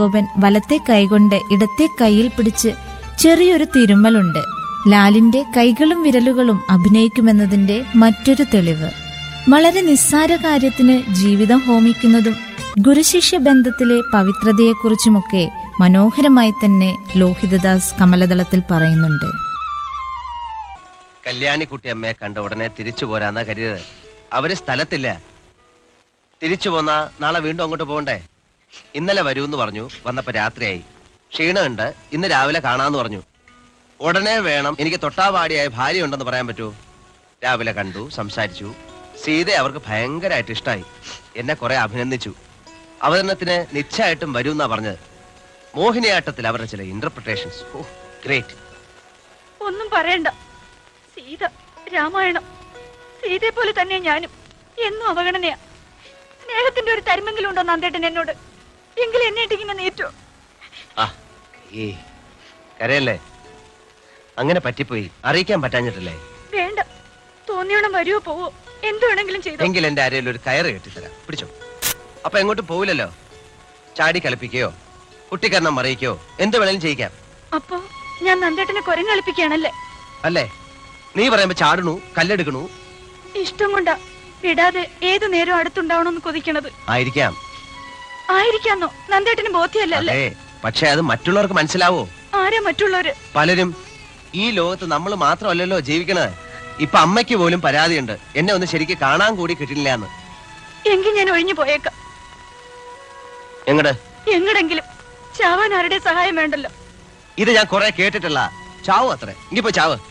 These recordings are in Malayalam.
ഗോപൻ വലത്തെ കൈകൊണ്ട് ഇടത്തെ കൈയിൽ പിടിച്ച് ചെറിയൊരു തിരുമ്മലുണ്ട് ലാലിന്റെ കൈകളും വിരലുകളും അഭിനയിക്കുമെന്നതിന്റെ മറ്റൊരു തെളിവ് വളരെ നിസ്സാര കാര്യത്തിന് ജീവിതം ഹോമിക്കുന്നതും ഗുരുശിഷ്യ ബന്ധത്തിലെ പവിത്രതയെക്കുറിച്ചുമൊക്കെ മനോഹരമായി തന്നെ ലോഹിതദാസ് കമലദളത്തിൽ പറയുന്നുണ്ട് കല്യാണിക്കുട്ടി അമ്മയെ കണ്ട ഉടനെ തിരിച്ചു പോരാന്നാ കരുതത് അവര് സ്ഥലത്തില്ല തിരിച്ചു പോന്നാ നാളെ വീണ്ടും അങ്ങോട്ട് പോകണ്ടേ ഇന്നലെ വരൂന്ന് പറഞ്ഞു വന്നപ്പോ രാത്രിയായി ക്ഷീണമുണ്ട് ഇന്ന് രാവിലെ കാണാന്ന് പറഞ്ഞു ഉടനെ വേണം എനിക്ക് തൊട്ടാവാടിയായ ഭാര്യ ഉണ്ടെന്ന് പറയാൻ പറ്റുമോ രാവിലെ കണ്ടു സംസാരിച്ചു സീതയെ അവർക്ക് ഭയങ്കരമായിട്ട് ഇഷ്ടമായി എന്നെ കുറെ അഭിനന്ദിച്ചു അവതരണത്തിന് നിശ്ചയമായിട്ടും വരൂന്നാ പറഞ്ഞത് മോഹിനിയാട്ടത്തിൽ അവരുടെ ചില ഇന്റർപ്രിട്ടേഷൻസ് ഓ ഗ്രേറ്റ് ഒന്നും പറയണ്ട സീത രാമായണം സീതയെ പോലെ തന്നെ ഞാനും എന്നും അവഗണനയാ സ്നേഹത്തിന്റെ ഒരു തരുമെങ്കിലും ഉണ്ടോ നന്ദേട്ടൻ എന്നോട് എങ്കിലും എന്നെ ഇട്ടിങ്ങനെ നേറ്റോ ആ ഈ കരയല്ലേ അങ്ങനെ പറ്റിപ്പോയി അറിയിക്കാൻ പറ്റാഞ്ഞിട്ടല്ലേ വേണ്ട തോന്നിയോണം വരുവോ പോവോ എന്ത് വേണമെങ്കിലും ചെയ്തോ എങ്കിൽ എന്റെ അരയിൽ ഒരു കയറ് കെട്ടിത്തരാം പിടിച്ചോ അപ്പൊ എങ്ങോട്ടും പോവില്ലല്ലോ ചാടി കളിപ്പിക്കുകയോ കുട്ടിക്കരണം മറിയിക്കോ എന്ത് വേണേലും ചെയ്യിക്കാം അപ്പോ ഞാൻ നന്ദേട്ടനെ കുരങ്ങളിപ്പിക്കുകയാണല്ലേ അല്ലേ നീ പറയുമ്പോ ചാടണു കല്ലെടുക്കണു ഇഷ്ടം കൊണ്ടാ വിടാതെ ഏതു നേരം അടുത്തുണ്ടാവണമെന്ന് കൊതിക്കണത് ആയിരിക്കാം ആയിരിക്കാന്നോ നന്ദേട്ടന് ബോധ്യല്ല അല്ലേ അതെ പക്ഷെ അത് മറ്റുള്ളവർക്ക് മനസ്സിലാവോ ആരാ മറ്റുള്ളവര് പലരും ഈ ലോകത്ത് നമ്മൾ മാത്രമല്ലല്ലോ ജീവിക്കണത് ഇപ്പൊ അമ്മയ്ക്ക് പോലും പരാതിയുണ്ട് എന്നെ ഒന്ന് ശരിക്ക് കാണാൻ കൂടി കിട്ടില്ല എന്ന് എങ്കിൽ ഞാൻ ഒഴിഞ്ഞു പോയേക്കാം എങ്ങട് എങ്ങടെങ്കിലും ചാവാൻ ആരുടെ സഹായം വേണ്ടല്ലോ ഇത് ഞാൻ കുറെ കേട്ടിട്ടുള്ള ചാവ് അത്രേ ഇനി പോയി ചാവ്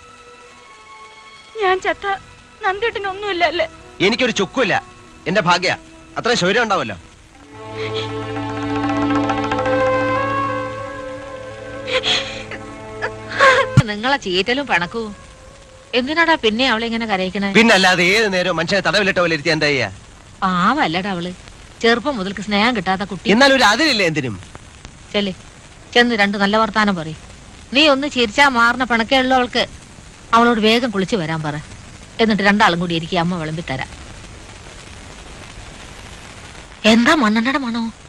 ഞാൻ ചത്ത നന്ദേട്ടനൊന്നുമില്ല അല്ലേ എനിക്കൊരു ചുക്കുമില്ല എന്റെ ഭാഗ്യ അത്ര ശൗര്യം ഉണ്ടാവല്ലോ നിങ്ങളെ ചീറ്റലും പണക്കവും എന്തിനാടാ പിന്നെ അവളെ ഇങ്ങനെ കരയിക്കണേ പിന്നല്ലാതെ ഏത് നേരവും മനുഷ്യനെ തടവിലിട്ട പോലെ ഇരുത്തി എന്താ ചെയ്യാ പാവല്ലടാ അവള് ചെറുപ്പം മുതൽക്ക് സ്നേഹം കിട്ടാത്ത കുട്ടി എന്നാൽ ഒരു അതിലില്ല എന്തിനും ചെല്ലേ ചെന്ന് രണ്ട് നല്ല വർത്താനം പറയും നീ ഒന്ന് ചിരിച്ചാ മാറുന്ന പിണക്കേ ഉള്ളവൾക്ക് അവളോട് വേഗം കുളിച്ചു വരാൻ പറ എന്നിട്ട് രണ്ടാളും കൂടി ഇരിക്കുക അമ്മ വിളമ്പി തരാം എന്താ മണ്ണെണ്ണയുടെ മണോ